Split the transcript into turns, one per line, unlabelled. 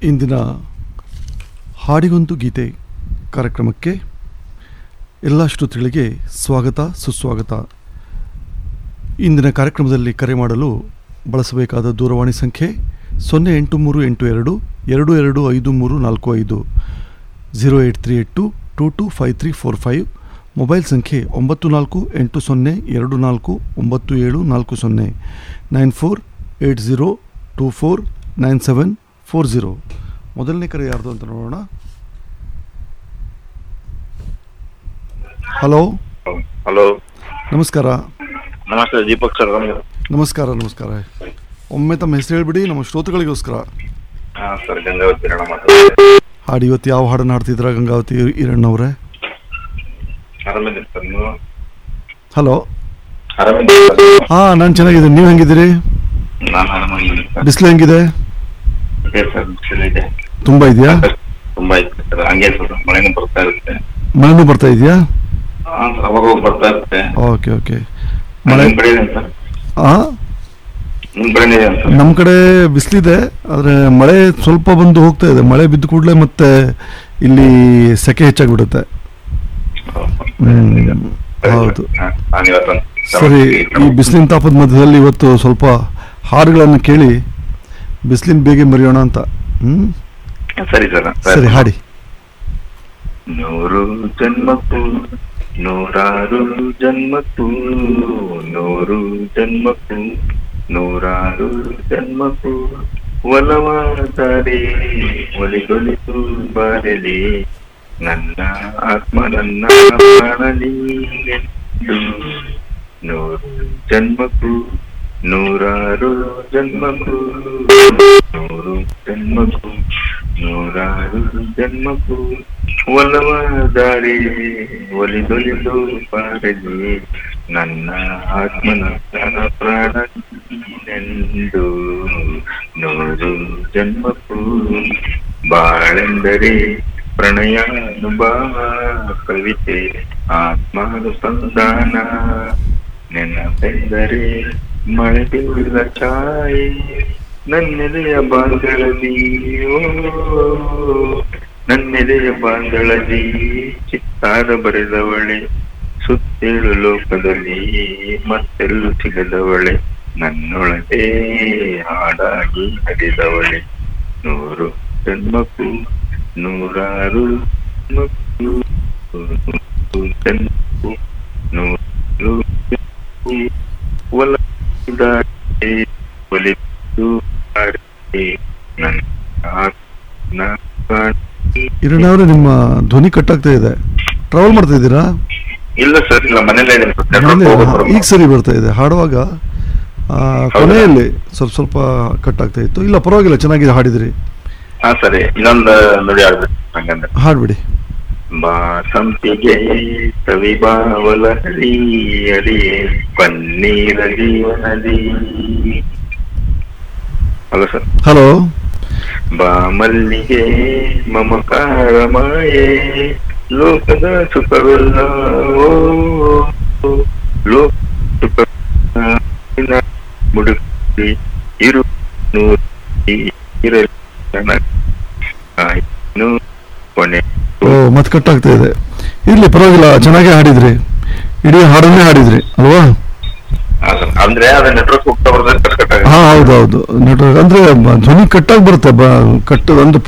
ಇಂದಿನ ಹಾಡಿಗೊಂದು ಗೀತೆ ಕಾರ್ಯಕ್ರಮಕ್ಕೆ ಎಲ್ಲ ಶ್ರೋತೃಗಳಿಗೆ ಸ್ವಾಗತ ಸುಸ್ವಾಗತ ಇಂದಿನ ಕಾರ್ಯಕ್ರಮದಲ್ಲಿ ಕರೆ ಮಾಡಲು ಬಳಸಬೇಕಾದ ದೂರವಾಣಿ ಸಂಖ್ಯೆ ಸೊನ್ನೆ ಎಂಟು ಮೂರು ಎಂಟು ಎರಡು ಎರಡು ಎರಡು ಐದು ಮೂರು ನಾಲ್ಕು ಐದು zero eight three eight two two two five three four five mobile ಸಂಖ್ಯೆ ಒಂಬತ್ತು ನಾಲ್ಕು ಎಂಟು ಸೊನ್ನೆ ಎರಡು ನಾಲ್ಕು ಒಂಬತ್ತು ಏಳು ನಾಲ್ಕು ಸೊನ್ನೆ nine four eight zero two four nine seven four zero ಮೊದಲನೇ ಕರೆ ಯಾರ್ದು ಅಂತ ನೋಡೋಣ ಹಲೋ
ಹಲೋ
ನಮಸ್ಕಾರ
ನಮಸ್ತೆ ದೀಪಕ್ ಸರ್ ನಮಗೆ
ನಮಸ್ಕಾರ ನಮಸ್ಕಾರ ಒಮ್ಮೆ ತಮ್ಮ ಹೆಸರು ಹೇಳ್ಬಿಡಿ ನಮ್ಮ ಶ್ರೋತೃಗಳಿಗೋಸ್ಕರ
ಹಾಂ ಸರ್ ಗಂಗಾವತಿ ಕಿರಣ ಮಾತಾಡ್ತೀನಿ
ಹಾಡು ಇವತ್ತು ಯಾವ ಹಾಡನ್ನು ಹಾಡ್ತಿದ್ರ ಗಂಗಾವತಿ ಈರಣ್ಣವ್ರೆ
ಆರಾಮಿದ್ದೀನಿ ಸರ್ ನೀವು
ಹಲೋ
ಆರಾಮಿದ್ದೀನಿ ಸರ್ ನೀವು?
ಹಾಂ ನಾನು ಚೆನ್ನಾಗಿದ್ದೀನಿ ನೀವು ಹೆಂಗಿದ್ದೀರಿ
ನಾನು ಆರಾಮಾಗಿದ್ದೀನಿ ಸರ್
ಬಿಸಿಲು ಹೆಂಗಿದೆ
ಇದೆ ಸರ್ ಬಿಸಿಲು ಇದೆ
ತುಂಬ ಇದೆಯಾ
ತುಂಬಾ ಐತೆ ಸರ್ ಹಂಗೆ ಸರ್ ಮಳೆನೂ ಬರ್ತಾ ಇರುತ್ತೆ
ಮಳೆನೂ ಬರ್ತಾ ಇದೆಯಾ
ಹಾಂ ಸರ್ ಅವಾಗ ಅವಾಗ ಬರ್ತಾ ಇರುತ್ತೆ
ಓಕೆ ಓಕೆ ಮಳೆ
ನಿಮ್ಮ ಕಡೆ ಇದೆ ಸರ್
ಹಾಂ
ನಿಮ್ಮ ಕಡೆ ಇದೆ ಸರ್
ನಮ್ಮ ಕಡೆ ಬಿಸಿಲಿದೆ ಆದರೆ ಮಳೆ ಸ್ವಲ್ಪ ಬಂದು ಹೋಗ್ತಾ ಇದೆ ಮಳೆ ಬಿದ್ದ ಕೂಡಲೇ ಮತ್ತೆ ಇಲ್ಲಿ ಸೆಕೆ ಹೆಚ್ಚಾಗ್ಬಿಡುತ್ತೆ ಹ್ಮ್. ಹೌದು
ನಾನು ಇವತ್ತು
ಸರಿ ಈ ಬಿಸಿಲಿನ ತಾಪದ ಮಧ್ಯದಲ್ಲಿ ಇವತ್ತು ಸ್ವಲ್ಪ ಹಾಡುಗಳನ್ನು ಕೇಳಿ ಬಿಸಿಲಿನ ಬೇಗ ಮರೆಯೋಣ ಅಂತ ಹ್ಮ್
ಸರಿ ಸರ್
ಸರಿ ಹಾಡಿ
ನೂರು ಜನ್ಮಕ್ಕೂ ನೂರಾರು ಜನ್ಮಕ್ಕೂ ನೂರು ಜನ್ಮಕ್ಕೂ ನೂರಾರು ಜನ್ಮಕ್ಕೂ ಒಲವಾದರೆ ಒಲಿಗೊಲಿಸು ಬಾರಲಿ ನನ್ನ ಆತ್ಮ ನನ್ನ ಪ್ರಾಣಲಿ ಎಂದು ನೂರು ಜನ್ಮಕ್ಕೂ ನೂರಾರು ಜನ್ಮಕ್ಕೂ ನೂರು ಜನ್ಮಕ್ಕೂ ನೂರಾರು ಜನ್ಮಕ್ಕೂ ಒಲವಾದರೆ ಒಲಿದೊಲಿದು ಬಾರಲಿ ನನ್ನ ಆತ್ಮನ ನನ್ನ ಪ್ರಾಣನೆಂದು ನೂರು ಜನ್ಮಕ್ಕೂ ಬಾಳೆಂದರೆ ಪ್ರಣಯಾನುಭವ ಕವಿತೆ ಆತ್ಮಾನುಸಂಧಾನ ನೆನಪೆಂದರೆ ಮಳೆ ಬೀಳುವ ಛಾಯೆ ನನ್ನೆದೆಯ ಬಾಂಧಳದಿ ಓ ನನ್ನೆದೆಯ ಬಾಂಧಳದಿ ಚಿತ್ತಾರ ಬರೆದವಳೆ ಸುತ್ತೇಳು ಲೋಕದಲ್ಲಿ ಮತ್ತೆಲ್ಲೂ ಸಿಗದವಳೆ ನನ್ನೊಳಗೆ ಹಾಡಾಗಿ ಹರಿದವಳೆ ನೂರು ಜನ್ಮಕ್ಕೂ ನೂರಾರು ಜನ್ಮಕ್ಕೂ ನೂರು ಜನ್ಮಕ್ಕೂ ನೂರು ಜನ್ಮಕ್ಕೂ ಒಲವಿದಾರೆ ಒಲಿದು ಬಾರಲಿ ನನ್ನ ಆತ್ಮ ಪ್ರಾಣ
ಈರಣ್ಣವ್ರೆ ನಿಮ್ಮ ಧ್ವನಿ ಕಟ್ಟಾಗ್ತಾ ಇದೆ ಟ್ರಾವೆಲ್ ಮಾಡ್ತಾ ಇದ್ದೀರಾ
ಇಲ್ಲ ಸರ್ ಇಲ್ಲ ಮನೇಲೇ ಇದ್ದೀನಿ ಸರ್.
ಮನೇಲಿ-
network ಹೋಗೋದು
ಹಾ,
ಬರೋದು.
ಈಗ ಸರಿ ಬರ್ತಾ ಇದೆ ಹಾಡುವಾಗ ಆ, ಕೊನೆಯಲ್ಲಿ ಸ್ವಲ್ಪ ಸ್ವಲ್ಪ ಕಟ್ ಆಗ್ತಾ ಇತ್ತು ಇಲ್ಲ ಪರವಾಗಿಲ್ಲ ಚೆನ್ನಾಗಿದೆ ಹಾಡಿದ್ರಿ
ಹಾ ಸರಿ ಇನ್ನೊಂದು ನುಡಿ ಆಡ್ಬೇಕು ಹಂಗಂದ್ರೆ
ಹಾಡ್ಬಿಡಿ
ಬಾ ಸಂಪಿಗೆ ಸವಿಬಾವಲ ಹರಿ ಹರಿ ಪನ್ನೀರ ಜೀವನದಿ ಹಲೋ ಸರ್
ಹಲೋ
ಬಾ ಮಲ್ಲಿಗೆ ಮಮಕಾರ ಮಾಯೆ ಲೋಕದ ಸುಖವೆಲ್ಲ ಓ ಲೋಕ ಸುಖ ಮುಡುಕಿ ಇರು ನೂರಿ ಇರಲಿ ನನಗೆ ಆಯ್ತು ಕೊನೆ
ಓ ಮತ್ತೆ ಕಟ್ ಆಗ್ತಾ ಇದೆ ಇರ್ಲಿ ಪರವಾಗಿಲ್ಲ ಚೆನ್ನಾಗೇ ಹಾಡಿದ್ರಿ ಇಡೀ ಹಾಡನ್ನೇ ಹಾಡಿದ್ರಿ ಅಲ್ವಾ
ಹಾ ಸರ್. ಅಂದ್ರೆ ಅದ ನೆಟ್ವರ್ಕ್ ಹೋಗ್ತಾ ಬರ್ತದೆ ಕಟ್ ಕಟ್
ಹಾ ಹೌದು ಹೌದು ನೆಟ್ವರ್ಕ್ ಅಂದ್ರೆ ಬ- ಧ್ವನಿ ಕಟ್ಟಾಗಿ ಬರುತ್ತೆ ಬ ಕಟ್ ಅಂದ್ರೆ